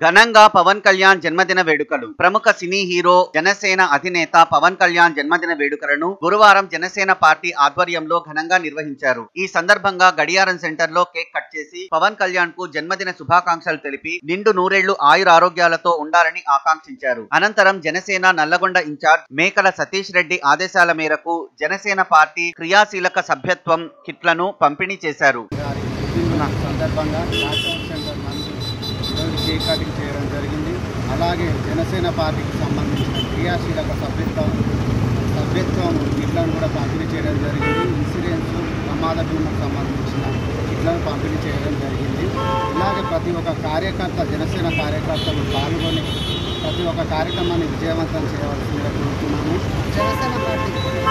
ఘనంగా పవన్ కళ్యాణ్ జన్మదిన వేడుకలు ప్రముఖ సినీ హీరో జనసేన అధినేత పవన్ కళ్యాణ్ జన్మదిన వేడుకలను గురువారం జనసేన పార్టీ ఆధ్వర్యంలో ఘనంగా నిర్వహించారు ఈ సందర్భంగా గడియారం సెంటర్ లో కేక్ కట్ చేసి పవన్ కళ్యాణ్ కు జన్మదిన శుభాకాంక్షలు తెలిపి నిండు నూరేళ్లు ఆయురారోగ్యాలతో ఉండాలని ఆకాంక్షించారు అనంతరం జనసేన నల్లగొండ ఇన్ఛార్జ్ మేకల సతీష్ రెడ్డి ఆదేశాల మేరకు జనసేన పార్టీ క్రియాశీలక సభ్యత్వం కిట్లను పంపిణీ చేశారు గారి పుట్టిన సందర్భంగా లాక్డౌన్ సెంటర్ నందు ఈరోజు కేక్ కటింగ్ చేయడం జరిగింది అలాగే జనసేన పార్టీకి సంబంధించిన క్రియాశీలక సభ్యత్వం సభ్యత్వం కిట్లను కూడా పంపిణీ చేయడం జరిగింది ఇన్సూరెన్స్ ప్రమాద బీమాకు సంబంధించిన కిట్లను పంపిణీ చేయడం జరిగింది ఇలాగే ప్రతి ఒక్క కార్యకర్త జనసేన కార్యకర్తలు పాల్గొని ప్రతి ఒక్క కార్యక్రమాన్ని విజయవంతం చేయవలసిందిగా కోరుతున్నాము జనసేన పార్టీ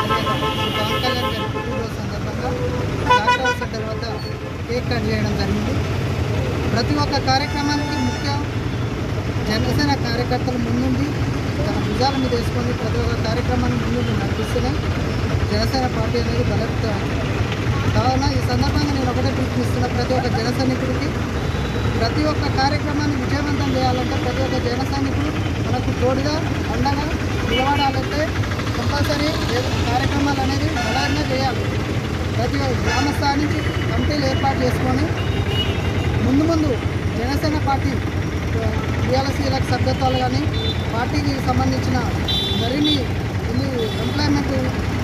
పవన్ కళ్యాణ్ గారి పుట్టినరోజు సందర్భంగా లాక్డౌన్ సెంటర్ వద్ద కేక్ కట్ చేయడం జరిగింది ప్రతి ఒక్క కార్యక్రమానికి ముఖ్య జనసేన కార్యకర్తలు ముందుండి తన భుజాల మీద వేసుకొని ప్రతి ఒక్క కార్యక్రమాన్ని ముందుండి నడిపిస్తూనే జనసేన పార్టీ అనేది బలపడుతుంది కావున ఈ సందర్భంగా నేను ఒకటే పిలుపునిస్తున్న ప్రతి ఒక్క జన సైనికుడికి ప్రతి ఒక్క కార్యక్రమాన్ని విజయవంతం చేయాలంటే ప్రతి ఒక్క జన సైనికుడు మనకు తోడుగా అండగా నిలబడాలంటే కంపల్సరీ ఏ- కార్యక్రమాలు అనేది బలంగా చేయాలి ప్రతి ఒక్క గ్రామ స్థాయి నుంచి కమిటీలు ఏర్పాటు చేసుకొని ముందు ముందు జనసేన పార్టీ టీఆర్ఎస్సీలకు సభ్యత్వాలు కానీ పార్టీకి సంబంధించిన మరిన్ని ఇల్లు ఎంప్లాయ్మెంట్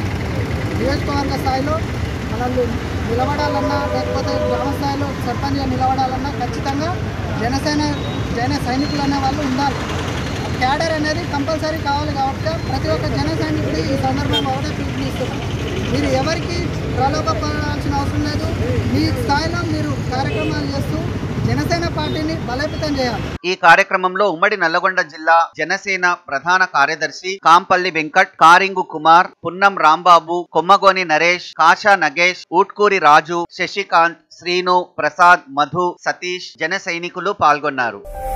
నియోజకవర్గ స్థాయిలో మనల్ని నిలబడాలన్నా లేకపోతే గ్రామ స్థాయిలో సర్పంచ్గా నిలబడాలన్నా ఖచ్చితంగా జనసేన జన సైనికులు అనే వాళ్ళు ఉండాలి క్యాడర్ అనేది కంపల్సరీ కావాలి కాబట్టి ప్రతి ఒక్క జన సైనికుడు ఈ సందర్భంలో ఒకటే పిలుపునిస్తున్నాం మీరు ఎవరికి ప్రలోభపడాల్సిన అవసరం లేదు మీ స్థాయిలో మీరు కార్యక్రమాలు చేస్తూ జనసేన పార్టీని బలోపేతం చేయాలి ఈ కార్యక్రమంలో ఉమ్మడి నల్లగొండ జిల్లా జనసేన ప్రధాన కార్యదర్శి కాంపల్లి వెంకట్ కారింగు కుమార్ పున్నం రాంబాబు కొమ్మగోని నరేష్ కాషా నగేష్ ఊట్కూరి రాజు శశికాంత్ శ్రీను ప్రసాద్ మధు సతీష్ జన సైనికులు పాల్గొన్నారు